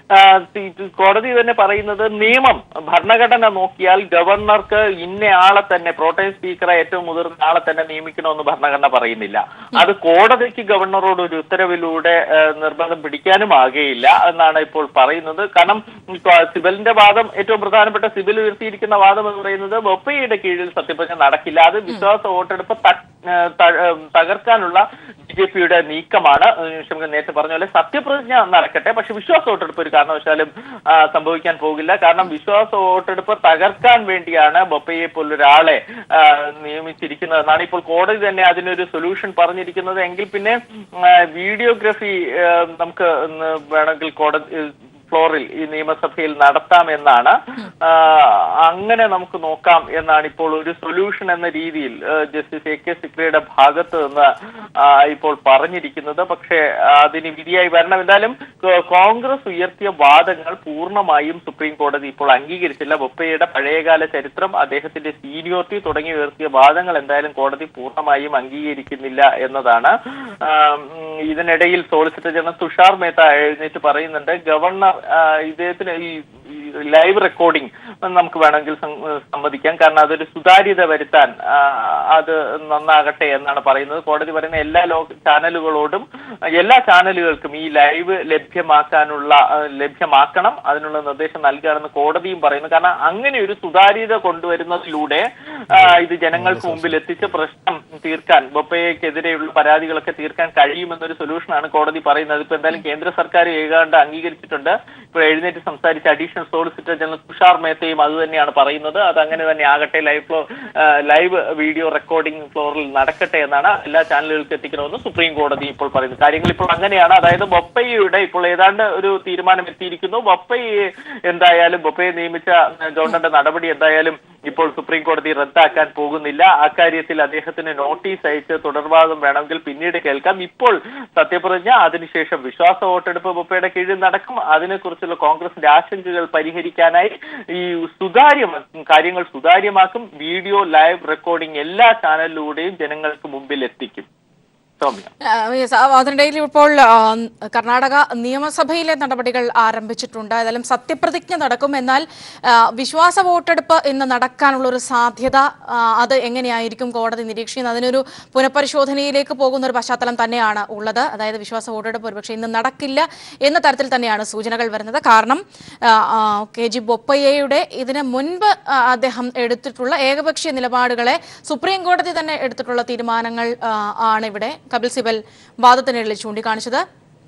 ആ, ഈ കോടതി തന്നെ പറയുന്നത് നിയമം ഭരണഘടന നോക്കിയാൽ ഗവർണർക്ക് ഇന്നയാളെ തന്നെ പ്രോട്ടൈം സ്പീക്കറെ ഏറ്റവും മുതിർന്ന ആളെ തന്നെ നിയമിക്കണമെന്ന് ഭരണഘടന പറയുന്നില്ല അത് കോടതിക്ക് ഗവർണറോട് ഒരു ഉത്തരവിലൂടെ ആ, നിർബന്ധം പിടിക്കാനും ആകെയില്ല എന്നാണ് ഇപ്പോൾ പറയുന്നത് കാരണം ഉം, ക- സിബലിന്റെ വാദം ഏറ്റവും പ്രധാനപ്പെട്ട സിബിൽ ഉയർത്തിയിരിക്കുന്ന വാദം എന്ന് പറയുന്നത് ബൊപ്പയുടെ കീഴിൽ സത്യപ്രതിജ്ഞ നടക്കില്ല അത് വിശ്വാസ വോട്ടെടുപ്പ് ത- ആ, ത- ആ, തകർക്കാനുള്ള ബി ജെ പിയുടെ നീക്കമാണ് ഏഹ് ക്ഷമിക്കണം, നേരത്തെ പറഞ്ഞ പോലെ സത്യപ്രതിജ്ഞ നടക്കട്ടെ പക്ഷെ വിശ്വാസ വോട്ടെടുപ്പ് ഒരു കാരണവശാലും ആ, സംഭവിക്കാൻ പോകില്ല കാരണം വിശ്വാസ വോട്ടെടുപ്പ് തകർക്കാൻ വേണ്ടിയാണ് ബൊപ്പയെ പോലൊരാളെ ആ, നിയമിച്ചിരിക്കുന്നതെന്നാണ് ഇപ്പോൾ കോടതി തന്നെ അതിനൊരു സൊല്യൂഷൻ പറഞ്ഞിരിക്കുന്നത് എങ്കിൽ പിന്നെ ആ, വീഡിയോഗ്രഫി ആ, നമുക്ക് ഒന്ന് വേണമെങ്കിൽ കോടതി ഫ്ലോറിൽ ഈ നിയമസഭയിൽ നടത്താം എന്നാണ് ആ, അങ്ങനെ നമുക്ക് നോക്കാം എന്നാണ് ഇപ്പോൾ ഒരു സൊല്യൂഷൻ എന്ന രീതിയിൽ ആ, ജസ്റ്റിസ് എ കെ സിക്രിയുടെ ഭാഗത്ത് നിന്ന് ആ, ഇപ്പോൾ പറഞ്ഞിരിക്കുന്നത് പക്ഷേ ആ, അതിന് വിധിയായി വരണം എന്തായാലും കോ- കോൺഗ്രസ് ഉയർത്തിയ വാദങ്ങൾ പൂർണ്ണമായും സുപ്രീം കോടതി ഇപ്പോൾ അംഗീകരിച്ചില്ല ബൊപ്പയുടെ പഴയകാല ചരിത്രം അദ്ദേഹത്തിന്റെ സീനിയോറിറ്റി തുടങ്ങി ഉയർത്തിയ വാദങ്ങൾ എന്തായാലും കോടതി പൂർണ്ണമായും അംഗീകരിക്കുന്നില്ല എന്നതാണ് ആ, ഉം, ഇതിനിടയിൽ സോളിസിറ്റർ ജനറൽ തുഷാർ മേത്ത എഴുന്നേറ്റ് പറയുന്നുണ്ട് ഗവർണർ ആ, ഇദ്ദേഹത്തിന് ഈ ലൈവ് റെക്കോർഡിംഗ് നമുക്ക് വേണമെങ്കിൽ സം- സമ്മതിക്കാം കാരണം അതൊരു സുതാര്യത വരുത്താൻ ആ, അത് നന്നാകട്ടെ എന്നാണ് പറയുന്നത് കോടതി പറയുന്ന എല്ലാ ലോ ചാനലുകളോടും എല്ലാ ചാനലുകൾക്കും ഈ ലൈവ് ലഭ്യമാക്കാനുള്ള ആ, ലഭ്യമാക്കണം അതിനുള്ള നിർദ്ദേശം നൽകുകയാണെന്ന് കോടതിയും പറയുന്നു കാരണം അങ്ങനെ ഒരു സുതാര്യത കൊണ്ടുവരുന്നതിലൂടെ ആ, ഇത് ജനങ്ങൾക്ക് മുമ്പിൽ എത്തിച്ച് പ്രശ്നം തീർക്കാൻ ബൊപ്പയ്ക്കെതിരെയുള്ള പരാതികളൊക്കെ തീർക്കാൻ കഴിയുമെന്നൊരു സൊല്യൂഷനാണ് കോടതി പറയുന്നത് ഇപ്പൊ എന്തായാലും കേന്ദ്ര സർക്കാർ ഏതാണ്ട് അംഗീകരിച്ചിട്ടുണ്ട് ഇപ്പോൾ എഴുന്നേറ്റ് സംസാരിച്ച അഡീഷണൽ സോളിസിറ്റർ ജനറൽ തുഷാർ മേത്തയും അത് തന്നെയാണ് പറയുന്നത് അത് അങ്ങനെ തന്നെ ആകട്ടെ ലൈവ് ഫ്ലോ ലൈവ് വീഡിയോ റെക്കോർഡിംഗ് ഫ്ലോറിൽ നടക്കട്ടെ എന്നാണ് എല്ലാ ചാനലുകൾക്ക് എത്തിക്കണമെന്ന് സുപ്രീം കോടതി ഇപ്പോൾ പറയുന്നത് കാര്യങ്ങൾ ഇപ്പോൾ അങ്ങനെയാണ് അതായത് ബൊപ്പയ്യയുടെ ഇപ്പോൾ ഏതാണ്ട് ഒരു തീരുമാനം എത്തിയിരിക്കുന്നു ബൊപ്പയ്യെ എന്തായാലും ബൊപ്പയെ നിയമിച്ച ഗവൺമെന്റ് നടപടി എന്തായാലും ഇപ്പോൾ സുപ്രീം കോടതി റദ്ദാക്കാൻ പോകുന്നില്ല അക്കാര്യത്തിൽ അദ്ദേഹത്തിന് നോട്ടീസ് അയച്ച് തുടർവാദം വേണമെങ്കിൽ പിന്നീട് കേൾക്കാം ഇപ്പോൾ സത്യപ്രതിജ്ഞ അതിനുശേഷം വിശ്വാസ വോട്ടെടുപ്പ് ബൊപ്പയുടെ കീഴിൽ നടക്കും അതിനെക്കുറിച്ചുള്ള കോൺഗ്രസിന്റെ ആശങ്കകൾ പരിഹരിക്കാനായി ഈ സുതാര്യമാക്കും കാര്യങ്ങൾ സുതാര്യമാക്കും വീഡിയോ ലൈവ് റെക്കോർഡിംഗ് എല്ലാ ചാനലിലൂടെയും ജനങ്ങൾക്ക് മുമ്പിൽ എത്തിക്കും സൗമ്യ ആ, yes, ആ, അതിനിടയിൽ ഇപ്പോൾ ആ, കർണാടക നിയമസഭയിലെ നടപടികൾ ആരംഭിച്ചിട്ടുണ്ട് ഏതായാലും സത്യപ്രതിജ്ഞ നടക്കും എന്നാൽ ആ, വിശ്വാസ വോട്ടെടുപ്പ് ഇന്ന് നടക്കാനുള്ള ഒരു സാധ്യത ആ, അത് എങ്ങനെയായിരിക്കും കോടതി നിരീക്ഷിക്കുന്നത് അതിനൊരു പുനഃപരിശോധനയിലേക്ക് പോകുന്ന ഒരു പശ്ചാത്തലം തന്നെയാണ് ഉള്ളത് അതായത് വിശ്വാസ വോട്ടെടുപ്പ് ഒരുപക്ഷെ ഇന്ന് നടക്കില്ല എന്ന തരത്തിൽ തന്നെയാണ് സൂചനകൾ വരുന്നത് കാരണം ആ, ആ, കെ ജി ബൊപ്പയ്യയുടെ ഇതിന് മുൻപ് ആ, അദ്ദേഹം എടുത്തിട്ടുള്ള ഏകപക്ഷീയ നിലപാടുകളെ സുപ്രീം കോടതി തന്നെ എടുത്തിട്ടുള്ള തീരുമാനങ്ങൾ ആ, ആണ് ഇവിടെ കപിൽ സിബൽ വാദത്തിനിടയിൽ ചൂണ്ടിക്കാണിച്ചത്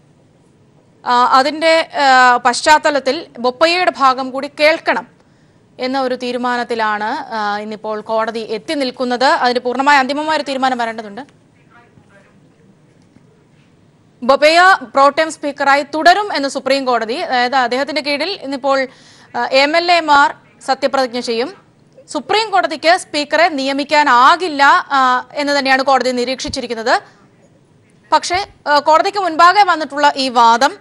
ആ, അതിന്റെ ആ, പശ്ചാത്തലത്തിൽ ബൊപ്പയ്യയുടെ ഭാഗം കൂടി കേൾക്കണം എന്ന ഒരു തീരുമാനത്തിലാണ് ആ, ഇന്നിപ്പോൾ കോടതി എത്തി നിൽക്കുന്നത് അതിന് പൂർണ്ണമായ അന്തിമമായ ഒരു തീരുമാനം വരേണ്ടതുണ്ട് ബൊപ്പയ്യ പ്രോട്ടേം സ്പീക്കറായി തുടരും എന്ന് സുപ്രീം കോടതി അതായത് അദ്ദേഹത്തിന്റെ കീഴിൽ ഇന്നിപ്പോൾ എം എൽ എമാർ സത്യപ്രതിജ്ഞ ചെയ്യും സുപ്രീം കോടതിക്ക് സ്പീക്കറെ നിയമിക്കാനാകില്ല ആ, എന്ന് തന്നെയാണ് കോടതി നിരീക്ഷിച്ചിരിക്കുന്നത് പക്ഷേ ആ, കോടതിക്ക് മുൻപാകെ വന്നിട്ടുള്ള ഈ വാദം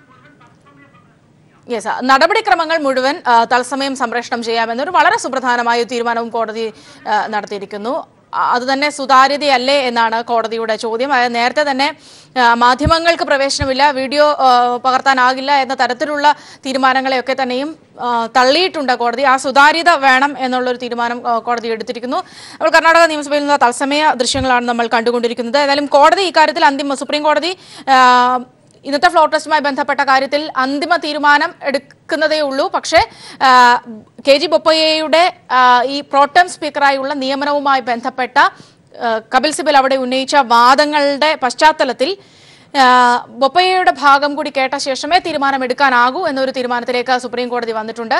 യെസ് നടപടിക്രമങ്ങൾ മുഴുവൻ ആ, തത്സമയം സംപ്രേഷണം ചെയ്യാമെന്നൊരു വളരെ സുപ്രധാനമായ ഒരു തീരുമാനവും കോടതി ആ, നടത്തിയിരിക്കുന്നു ആ, അത് തന്നെ സുതാര്യതയല്ലേ എന്നാണ് കോടതിയുടെ ചോദ്യം അതായത് നേരത്തെ തന്നെ ആ, മാധ്യമങ്ങൾക്ക് പ്രവേശനമില്ല വീഡിയോ ആ, പകർത്താനാകില്ല എന്ന തരത്തിലുള്ള തീരുമാനങ്ങളെയൊക്കെ തന്നെയും ആ, തള്ളിയിട്ടുണ്ട് കോടതി ആ സുതാര്യത വേണം എന്നുള്ളൊരു തീരുമാനം ആ, കോടതി എടുത്തിരിക്കുന്നു അപ്പോൾ കർണാടക നിയമസഭയിൽ നിന്ന് തത്സമയ ദൃശ്യങ്ങളാണ് നമ്മൾ കണ്ടുകൊണ്ടിരിക്കുന്നത് ഏതായാലും കോടതി ഇക്കാര്യത്തിൽ അന്തിമ സുപ്രീം കോടതി ആ, ഇന്നത്തെ ഫ്ലോർ ടെസ്റ്റുമായി ബന്ധപ്പെട്ട കാര്യത്തിൽ അന്തിമ തീരുമാനം എടുക്കുന്നതേ ഉള്ളൂ പക്ഷേ ആ, കെ ജി ബൊപ്പയ്യയുടെ ആ, ഈ പ്രോട്ടം സ്പീക്കറായുള്ള നിയമനവുമായി ബന്ധപ്പെട്ട ആ, കപിൽ സിബൽ അവിടെ ഉന്നയിച്ച വാദങ്ങളുടെ പശ്ചാത്തലത്തിൽ ആ, ബൊപ്പയ്യയുടെ ഭാഗം കൂടി കേട്ട ശേഷമേ തീരുമാനമെടുക്കാനാകൂ എന്നൊരു തീരുമാനത്തിലേക്ക് സുപ്രീം കോടതി വന്നിട്ടുണ്ട്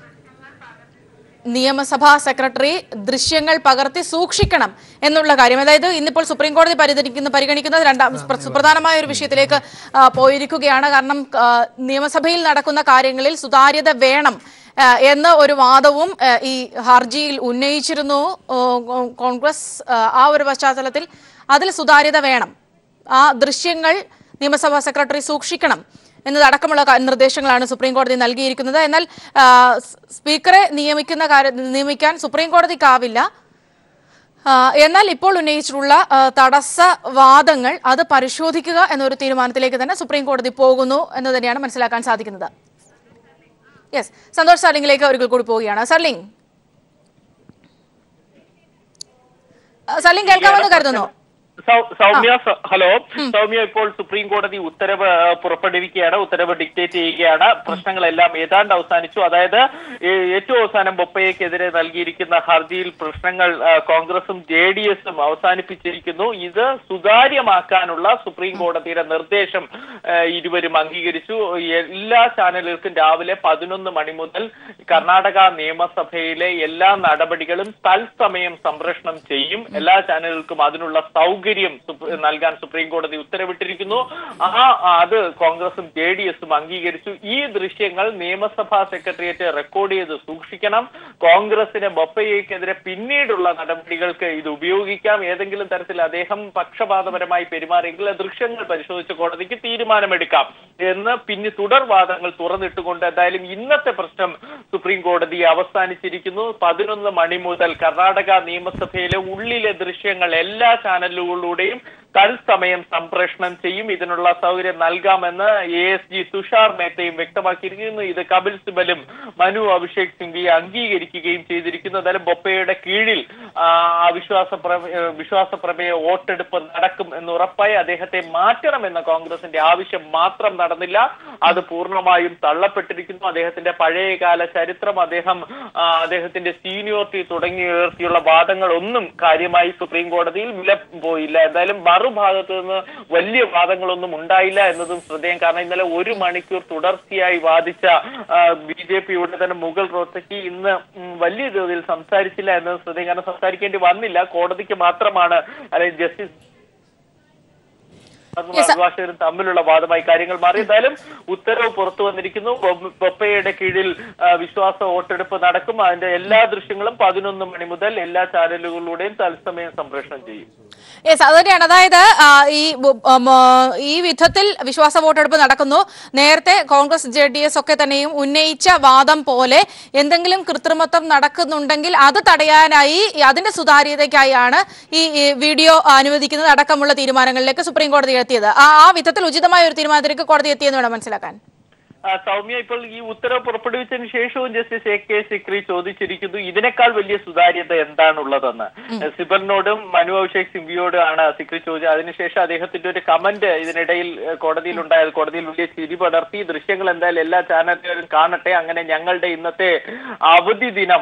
നിയമസഭാ സെക്രട്ടറി ദൃശ്യങ്ങൾ പകർത്തി സൂക്ഷിക്കണം എന്നുള്ള കാര്യം അതായത് ഇന്നിപ്പോൾ സുപ്രീം കോടതി പരിഗണിക്കുന്ന പരിഗണിക്കുന്നത് രണ്ടാം പ്ര- സുപ്രധാനമായ ഒരു വിഷയത്തിലേക്ക് ആ, പോയിരിക്കുകയാണ് കാരണം ആ, നിയമസഭയിൽ നടക്കുന്ന കാര്യങ്ങളിൽ സുതാര്യത വേണം ആ, എന്ന ഒരു വാദവും ആ, ഈ ഹർജിയിൽ ഉന്നയിച്ചിരുന്നു ഓ, കോ- കോൺഗ്രസ് ആ, ആ ഒരു പശ്ചാത്തലത്തിൽ അതിൽ സുതാര്യത വേണം ആ ദൃശ്യങ്ങൾ നിയമസഭാ സെക്രട്ടറി സൂക്ഷിക്കണം എന്നതടക്കമുള്ള ക- നിർദ്ദേശങ്ങളാണ് സുപ്രീം കോടതി നൽകിയിരിക്കുന്നത് എന്നാൽ ആ, സ് സ്പീക്കറെ നിയമിക്കുന്ന കാര്യം നിയമിക്കാൻ സുപ്രീം കോടതിക്കാവില്ല ആ, എന്നാൽ ഇപ്പോൾ ഉന്നയിച്ചിട്ടുള്ള ആ, തടസ്സവാദങ്ങൾ അത് പരിശോധിക്കുക എന്നൊരു തീരുമാനത്തിലേക്ക് തന്നെ സുപ്രീം കോടതി പോകുന്നു എന്ന് തന്നെയാണ് മനസ്സിലാക്കാൻ സാധിക്കുന്നത് യെസ് സന്തോഷ് സർലിംഗിലേക്ക് ഒരിക്കൽ കൂടി പോവുകയാണ് സർലിംഗ് ആ, സർലിംഗ് കേൾക്കാമെന്ന് കരുതുന്നു സൗ- സൗമ്യ സ- ഹലോ സൗമ്യ ഇപ്പോൾ സുപ്രീം കോടതി ഉത്തരവ് ആ, പുറപ്പെടുവിക്കുകയാണ് ഉത്തരവ് ഡിക്റ്റേറ്റ് ചെയ്യുകയാണ് പ്രശ്നങ്ങളെല്ലാം ഏതാണ്ട് അവസാനിച്ചു അതായത് ഏ- ഏറ്റവും അവസാനം ബൊപ്പയ്ക്കെതിരെ നൽകിയിരിക്കുന്ന ഹർജിയിൽ പ്രശ്നങ്ങൾ ആ, കോൺഗ്രസും ജെ ഡി എസും അവസാനിപ്പിച്ചിരിക്കുന്നു ഇത് സുതാര്യമാക്കാനുള്ള സുപ്രീം കോടതിയുടെ നിർദ്ദേശം ആ, ഇരുവരും അംഗീകരിച്ചു എല്ലാ ചാനലുകൾക്കും രാവിലെ പതിനൊന്ന് മണി മുതൽ കർണാടക നിയമസഭയിലെ എല്ലാ നടപടികളും തത്സമയം സംപ്രേഷണം ചെയ്യും എല്ലാ ചാനലുകൾക്കും അതിനുള്ള സൗകര്യം സുപ്രീ- നൽകാൻ സുപ്രീം കോടതി ഉത്തരവിട്ടിരിക്കുന്നു ആ അത് കോൺഗ്രസും ജെ ഡി എസും അംഗീകരിച്ചു ഈ ദൃശ്യങ്ങൾ നിയമസഭാ സെക്രട്ടേറിയറ്റ് റെക്കോർഡ് ചെയ്ത് സൂക്ഷിക്കണം കോൺഗ്രസിന് ബൊപ്പയ്ക്കെതിരെ പിന്നീടുള്ള നടപടികൾക്ക് ഇത് ഉപയോഗിക്കാം ഏതെങ്കിലും തരത്തിൽ അദ്ദേഹം പക്ഷപാതപരമായി പെരുമാറിയെങ്കിൽ ആ ദൃശ്യങ്ങൾ പരിശോധിച്ച് കോടതിക്ക് തീരുമാനമെടുക്കാം എന്ന് പിന്നെ തുടർവാദങ്ങൾ തുറന്നിട്ടുകൊണ്ട് എന്തായാലും ഇന്നത്തെ പ്രശ്നം സുപ്രീം കോടതി അവസാനിച്ചിരിക്കുന്നു പതിനൊന്ന് മണി മുതൽ കർണാടക നിയമസഭയിലെ ഉള്ളിലെ ദൃശ്യങ്ങൾ എല്ലാ ചാനലുകളിലൂടെയും തത്സമയം സംപ്രേഷണം ചെയ്യും ഇതിനുള്ള സൗകര്യം നൽകാമെന്ന് എ എസ് ജി തുഷാർ മേത്തയും വ്യക്തമാക്കിയിരിക്കുന്നു ഇത് കപിൽ സിബലും മനു അഭിഷേക് സിംഗ്വിയെ അംഗീകരിക്കുകയും ചെയ്തിരിക്കുന്നു എന്തായാലും ബൊപ്പയുടെ കീഴിൽ ആ, അവിശ്വാസ പ്രമേ- ഏഹ് വിശ്വാസ പ്രമേയ വോട്ടെടുപ്പ് നടക്കും എന്ന് ഉറപ്പായി അദ്ദേഹത്തെ മാറ്റണമെന്ന കോൺഗ്രസിന്റെ ആവശ്യം മാത്രം നടന്നില്ല അത് പൂർണ്ണമായും തള്ളപ്പെട്ടിരിക്കുന്നു അദ്ദേഹത്തിന്റെ പഴയകാല ചരിത്രം അദ്ദേഹം ആ, അദ്ദേഹത്തിന്റെ സീനിയോറിറ്റി തുടങ്ങി ഉയർത്തിയുള്ള വാദങ്ങളൊന്നും കാര്യമായി സുപ്രീം കോടതിയിൽ വില പോയില്ല എന്തായാലും മറുഭാഗത്ത് നിന്ന് വലിയ വാദങ്ങളൊന്നും ഉണ്ടായില്ല എന്നതും ശ്രദ്ധേയം കാരണം ഇന്നലെ ഒരു മണിക്കൂർ തുടർച്ചയായി വാദിച്ച ബി ജെ പിയുടെ തന്നെ മുഗൾ റോത്തക്ക് ഇന്ന് ഉം, വലിയ തോതിൽ സംസാരിച്ചില്ല എന്നത് ശ്രദ്ധേയം കാരണം സംസാരിക്കേണ്ടി വന്നില്ല കോടതിക്ക് മാത്രമാണ് അല്ലെങ്കിൽ ജസ്റ്റിസ് Yes, sir. അഭിഭാഷകരും തമ്മിലുള്ള വാദമായി കാര്യങ്ങൾ മാറി എന്തായാലും ഉത്തരവ് പുറത്തു വന്നിരിക്കുന്നു ബൊ- ബൊപ്പയുടെ കീഴിൽ ആ, വിശ്വാസ വോട്ടെടുപ്പ് നടക്കും അതിന്റെ എല്ലാ ദൃശ്യങ്ങളും പതിനൊന്ന് മണി മുതൽ എല്ലാ ചാനലുകളിലൂടെയും തത്സമയം സംപ്രേഷണം ചെയ്യും യെസ് അത് തന്നെയാണ് അതായത് ആ, ഈ ബു- ഉം, ആ, ഈ വിധത്തിൽ വിശ്വാസ വോട്ടെടുപ്പ് നടക്കുന്നു നേരത്തെ കോൺഗ്രസ് ജെ ഡി എസ് ഒക്കെ തന്നെയും ഉന്നയിച്ച വാദം പോലെ എന്തെങ്കിലും കൃത്രിമത്വം നടക്കുന്നുണ്ടെങ്കിൽ അത് തടയാനായി ഈ അതിന്റെ സുതാര്യതയ്ക്കായാണ് ഈ ഈ വീഡിയോ അനുവദിക്കുന്നത് അടക്കമുള്ള തീരുമാനങ്ങളിലേക്ക് സുപ്രീം കോടതി എത്തിയത് ആ ആ വിധത്തിൽ ഉചിതമായ ഒരു തീരുമാനത്തിലേക്ക് കോടതി എത്തിയെന്ന് വേണം മനസ്സിലാക്കാൻ ആ, സൗമ്യ ഇപ്പോൾ ഈ ഉത്തരവ് പുറപ്പെടുവിച്ചതിന് ശേഷവും ജസ്റ്റിസ് എ കെ സിക്രി ചോദിച്ചിരിക്കുന്നു ഇതിനേക്കാൾ വലിയ സുതാര്യത എന്താണുള്ളതെന്ന് സിബലിനോടും മനു അഭിഷേക് സിംഗിയോടും ആണ് സിക്രി ചോദിച്ചത് അതിനുശേഷം അദ്ദേഹത്തിന്റെ ഒരു കമന്റ് ഇതിനിടയിൽ ഏഹ്, കോടതിയിൽ ഉണ്ടായത് കോടതിയിൽ വലിയ ചിരി പടർത്തി ദൃശ്യങ്ങൾ എന്തായാലും എല്ലാ ചാനലുകാരും കാണട്ടെ അങ്ങനെ ഞങ്ങളുടെ ഇന്നത്തെ അവധി ദിനം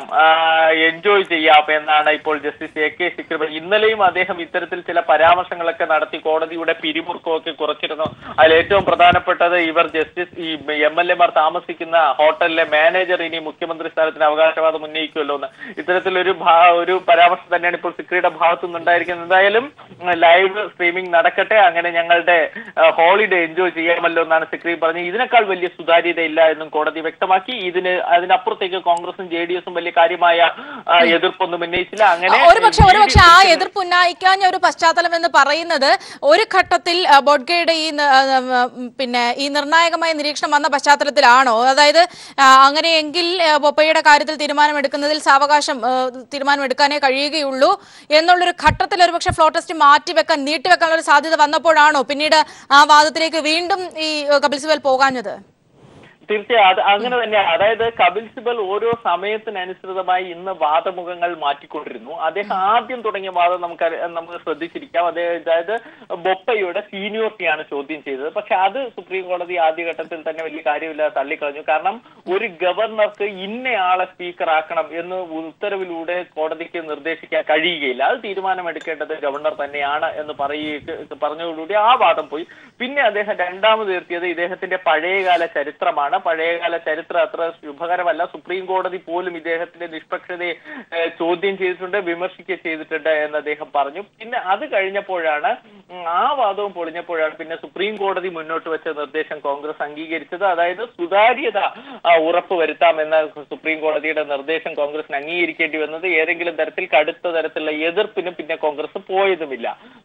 എൻജോയ് ചെയ്യാം എന്നാണ് ഇപ്പോൾ ജസ്റ്റിസ് എ കെ സിക്രി പറഞ്ഞത്. ഇന്നലെയും അദ്ദേഹം ഇത്തരത്തിൽ ചില പരാമർശങ്ങളൊക്കെ നടത്തി കോടതിയുടെ പിരിമുറുക്കമൊക്കെ കുറച്ചിരുന്നു അതിൽ ഏറ്റവും പ്രധാനപ്പെട്ടത് ഇവർ ജസ്റ്റിസ് ഈ എം എൽ എമാർ താമസിക്കുന്ന ഹോട്ടലിലെ മാനേജർ ഇനി മുഖ്യമന്ത്രി സ്ഥാനത്തിന് അവകാശവാദം ഉന്നയിക്കുമല്ലോ എന്ന് ഇത്തരത്തിലൊരു ഭാ- ഒരു പരാമർശം തന്നെയാണ് ഇപ്പോൾ സിക്രിയുടെ ഭാഗത്തു നിന്നുണ്ടായിരിക്കുന്നത് എന്തായാലും ലൈവ് സ്ട്രീമിംഗ് നടക്കട്ടെ അങ്ങനെ ഞങ്ങളുടെ ഹോളിഡേ എൻജോയ് ചെയ്യാമല്ലോ എന്നാണ് സിക്രി പറഞ്ഞത് ഇതിനേക്കാൾ വലിയ സുതാര്യത ഇല്ല എന്നും കോടതി വ്യക്തമാക്കി ഇതിന് അതിനപ്പുറത്തേക്ക് കോൺഗ്രസും ജെ ഡി എസും വലിയ കാര്യമായ ആ, എതിർപ്പൊന്നും ഉന്നയിച്ചില്ല അങ്ങനെ ഒരു പക്ഷെ ഒരു പക്ഷെ ആ എതിർപ്പ് ഉന്നയിക്കാഞ്ഞ ഒരു പശ്ചാത്തലം എന്ന് പറയുന്നത് ഒരു ഘട്ടത്തിൽ ആ, ബോഡ്ഗയുടെ ഈ ന- ആ, ഉം, പിന്നെ ഈ നിർണായകമായ നിരീക്ഷണം വന്ന പശ്ചാത്തലത്തിലാണോ അതായത് ആ, അങ്ങനെയെങ്കിൽ ആ, ബൊപ്പയുടെ കാര്യത്തിൽ തീരുമാനമെടുക്കുന്നതിൽ സാവകാശം ആ, തീരുമാനമെടുക്കാനേ കഴിയുകയുള്ളൂ എന്നുള്ളൊരു ഘട്ടത്തിൽ ഒരു പക്ഷെ ഫ്ലോ ടെസ്റ്റ് മാറ്റിവെക്കാൻ നീട്ടിവെക്കാനുള്ള ഒരു സാധ്യത വന്നപ്പോഴാണോ പിന്നീട് ആ വാദത്തിലേക്ക് വീണ്ടും ഈ ആ, കപിൽ സിബൽ പോകാഞ്ഞത് തീർച്ചയായും അത് അങ്ങനെ തന്നെയാണ് അതായത് കപിൽ സിബൽ ഓരോ സമയത്തിനനുസൃതമായി ഇന്ന് വാദമുഖങ്ങൾ മാറ്റിക്കൊണ്ടിരുന്നു അദ്ദേഹം ആദ്യം തുടങ്ങിയ വാദം നമുക്ക് അറി- നമുക്ക് ശ്രദ്ധിച്ചിരിക്കാം അദ്ദേഹം അതായത് ബൊപ്പയുടെ സീനിയോറിറ്റിയാണ് ചോദ്യം ചെയ്തത് പക്ഷെ അത് സുപ്രീം കോടതി ആദ്യഘട്ടത്തിൽ തന്നെ വലിയ കാര്യമില്ലാതെ തള്ളിക്കളഞ്ഞു കാരണം ഒരു ഗവർണർക്ക് ഇന്നയാളെ സ്പീക്കർ ആക്കണം എന്ന് ഉത്തരവിലൂടെ കോടതിക്ക് നിർദ്ദേശിക്കാൻ കഴിയുകയില്ല അത് തീരുമാനമെടുക്കേണ്ടത് ഗവർണർ തന്നെയാണ് എന്ന് പറയുക പറഞ്ഞതോടുകൂടി ആ വാദം പോയി പിന്നെ അദ്ദേഹം രണ്ടാമത് ഉയർത്തിയത് ഇദ്ദേഹത്തിന്റെ പഴയകാല ചരിത്രമാണ് പഴയകാല ചരിത്രം അത്ര ശുഭകരമല്ല സുപ്രീം കോടതി പോലും ഇദ്ദേഹത്തിന്റെ നിഷ്പക്ഷതയെ ഏഹ്, ചോദ്യം ചെയ്തിട്ടുണ്ട് വിമർശിക്കുക ചെയ്തിട്ടുണ്ട് എന്ന് അദ്ദേഹം പറഞ്ഞു പിന്നെ അത് കഴിഞ്ഞപ്പോഴാണ് ഉം, ആ വാദവും പൊളിഞ്ഞപ്പോഴാണ് പിന്നെ സുപ്രീം കോടതി മുന്നോട്ട് വെച്ച നിർദ്ദേശം കോൺഗ്രസ് അംഗീകരിച്ചത് അതായത് സുതാര്യത ആ, ഉറപ്പുവരുത്താമെന്ന സുപ്രീം കോടതിയുടെ നിർദ്ദേശം കോൺഗ്രസിന് അംഗീകരിക്കേണ്ടി വന്നത് ഏതെങ്കിലും തരത്തിൽ കടുത്ത തരത്തിലുള്ള എതിർപ്പിനും പിന്നെ കോൺഗ്രസ് പോയതുമില്ല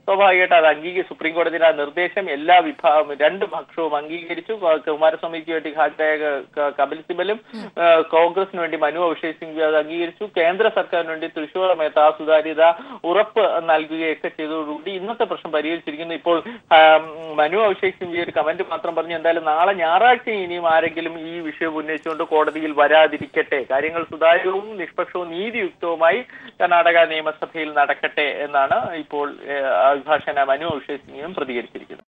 സ്വാഭാവികമായിട്ട് അത് അംഗീകരി സുപ്രീം കോടതിയുടെ ആ നിർദ്ദേശം എല്ലാ വിഭാഗം രണ്ട് പക്ഷവും അംഗീകരിച്ചു കോ- കുമാരസ്വാമിക്ക് വേണ്ടി ഹാജരായ ക- ക- കപിൽ സിബലും ആ, കോൺഗ്രസിന് വേണ്ടി മനു അഭിഷേക് സിംഗ് അത് അംഗീകരിച്ചു കേന്ദ്ര സർക്കാരിന് വേണ്ടി തൃശൂർ മേത്ത ആ സുതാര്യത ഉറപ്പ് നൽകുകയൊക്കെ ചെയ്തതോടുകൂടി ഇന്നത്തെ പ്രശ്നം പരിഹരിച്ചിരിക്കുന്നു ഇപ്പോൾ ആ, മനു അഭിഷേക് സിംഗ് ഒരു കമന്റ് മാത്രം പറഞ്ഞു എന്തായാലും നാളെ ഞായറാഴ്ച ഇനിയും ആരെങ്കിലും ഈ വിഷയം ഉന്നയിച്ചുകൊണ്ട് കോടതിയിൽ വരാതിരിക്കട്ടെ കാര്യങ്ങൾ സുതാര്യവും നിഷ്പക്ഷവും നീതിയുക്തവുമായി കർണാടക നിയമസഭയിൽ നടക്കട്ടെ എന്നാണ് ഇപ്പോൾ ഏഹ്, അഭിഭാഷകന മനു അഭിഷേക് സിംഗും പ്രതികരിച്ചിരിക്കുന്നത്